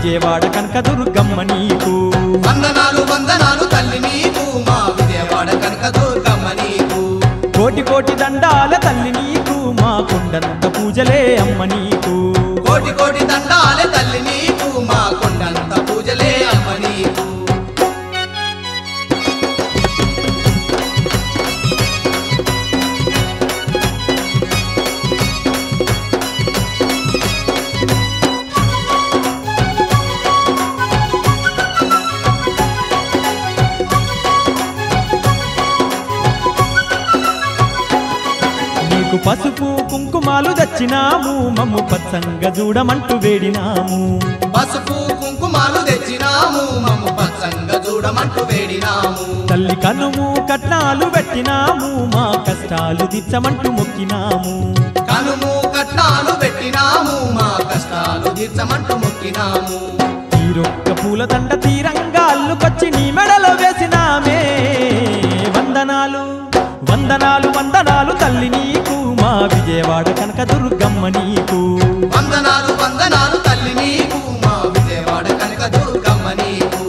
విజయవాడ కనకదుర్గమ్మ నీకు వందనాలు వందనాలు తల్లి నీకు మా విజయవాడ కనక దుర్గమ్మ నీకు కోటి కోటి దండాల తల్లి నీకు మా కొండంత పూజలే అమ్మ నీకు కోటి కోటి దండాలే తల్లి నీకు మా కొండంత పూజలే అమ్మ నీకు నీకు పసుపు కుంకుమాలు దచ్చినాము మమ్ము పచ్చంగా చూడమంటూ వేడినాము పసుపు కుంకుమాలు తెచ్చినాము మమ్ము పచ్చంగా చూడమంటూ వేడినాము తల్లి కనుము కట్నాలు పెట్టినాము మా కష్టాలు తీర్చమంటూ మొక్కినాము కనుము కట్నాలు పెట్టినాము మా కష్టాలు తీర్చమంటూ మొక్కినాము తీరొక్క పూల దండ తీరంగా అల్లుకొచ్చి నీ మెడలో వేసినామే వందనాలు వందనాలు వందనాలు తల్లి నీకు మా విజయవాడ కనక దుర్గమ్మ నీకు వందనాలు వందనాలు తల్లి నీకు మా విజయవాడ కనక దుర్గమ్మ నీకు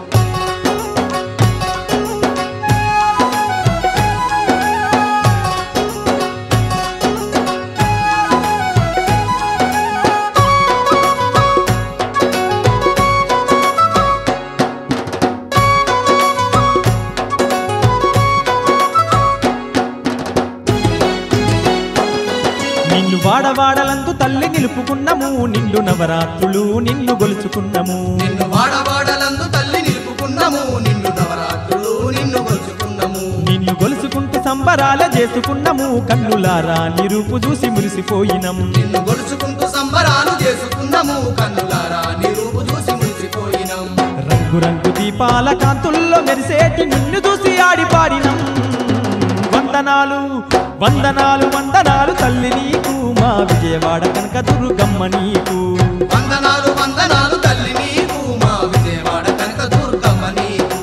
నిన్ను వాడవాడలందు తల్లి నిలుపుకున్నము నిండు నవరాత్రులు నిన్ను గొలుచుకున్నము నిన్ను వాడవాడలందు తల్లి నిలుపుకున్నాము నిన్ను నవరాత్రులు నిన్ను కొలుచుకున్నాము నిన్ను గొలుసుకుంటూ సంబరాల చేసుకున్నము కన్నులారా నిరూపు చూసి మురిసిపోయినం నిన్ను గొలుచుకుంటూ సంబరాలు చేసుకున్నాము కన్నులారా నీ రూపు చూసి మురిసిపోయినాం రంగు రంగు దీపాల కాంతుల్లో మెరిసేటి నిన్ను చూసి ఆడిపాడినం వందనాలు వందనాలు వందనాలు తల్లి నీకు మా విజయవాడ కనక దుర్గమ్మ నీకు వందనాలు వందనాలు తల్లి నీకు మా విజయవాడ కనక దుర్గమ్మ నీకు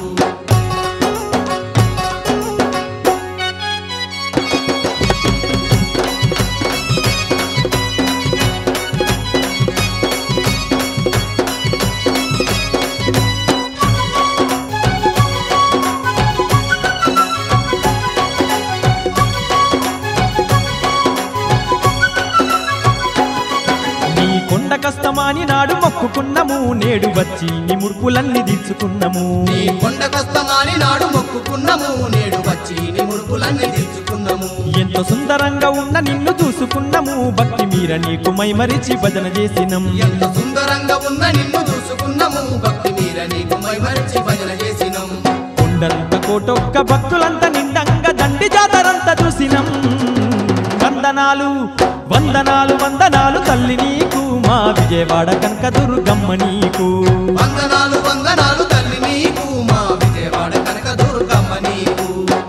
నీ కొండ కష్టమాని నాడు మొక్కుకున్నము నేడు వచ్చి నీ ముడుపులన్నీ తీర్చుకున్నము నీ కొండకస్తమాని నాడు మొక్కుకున్నాము నేడు వచ్చి నీ ముడుపులన్నీ తీర్చుకున్నాము ఎంతో సుందరంగా ఉన్న నిన్ను చూసుకున్నము భక్తి మీర నీకు మైమరిచి భజన చేసినం ఎంత సుందరంగా ఉన్న నిన్ను చూసుకున్నాము భక్తి మీర నీకు మైమరిచి భజన చేసినాం కొండంత కోటొక్క భక్తులంతా నిండంగా దండి జాతరంతా చూసినం వందనాలు వందనాలు వందనాలు తల్లి నీకు మా విజయవాడ కనక దుర్గమ్మ నీకు వందనాలు వందనాలు తల్లి నీకు మా విజయవాడ కనక దుర్గమ్మ నీకు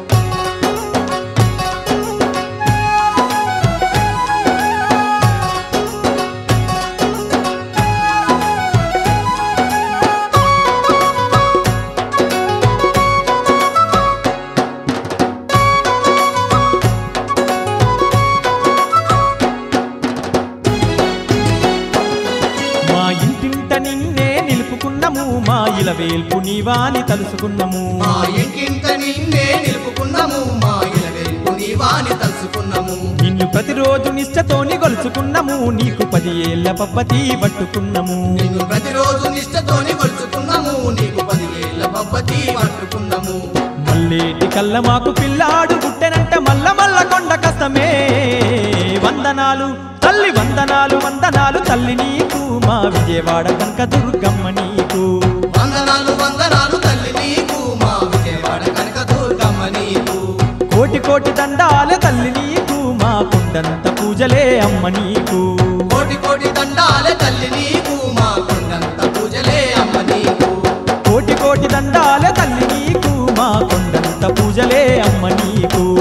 మా ఇంటింట నిన్నే నిలుపుకున్నము మా ఇలవేల్పు నీవాని తలుసుకున్నము మా ఇంటింట నిన్నే నిలుపుకున్నాము మా ఇలవేల్పు నీవాని తలుసుకున్నాము నిన్ను ప్రతిరోజు నిష్టతోని గొలుచుకున్నము నీకు పది ఏళ్ల పబ్బతి పట్టుకున్నము నిన్ను ప్రతిరోజు నిష్టతోని కొలుచుకున్నాము నీకు పదివేల పబ్బతి పట్టుకున్నాము మల్లేటి కళ్ళ మాకు పిల్లాడు పుట్టెనంట మల్ల మల్ల కొండ కష్టమే వందనాలు తల్లి వందనాలు వందనాలు తల్లి నీకు మా విజయవాడ కనక దుర్గమ్మ నీకు వందనాలు వందనాలు తల్లి నీకు మా విజయవాడ కనక దుర్గమ్మ నీకు కోటి కోటి దండాల తల్లి నీకు మా కొండంత పూజలే అమ్మ నీకు కోటి కోటి దండాలే తల్లి నీకు మా కొండంత పూజలే అమ్మ నీకు కోటి కోటి దండాల తల్లి నీకు మా కొండంత పూజలే అమ్మ నీకు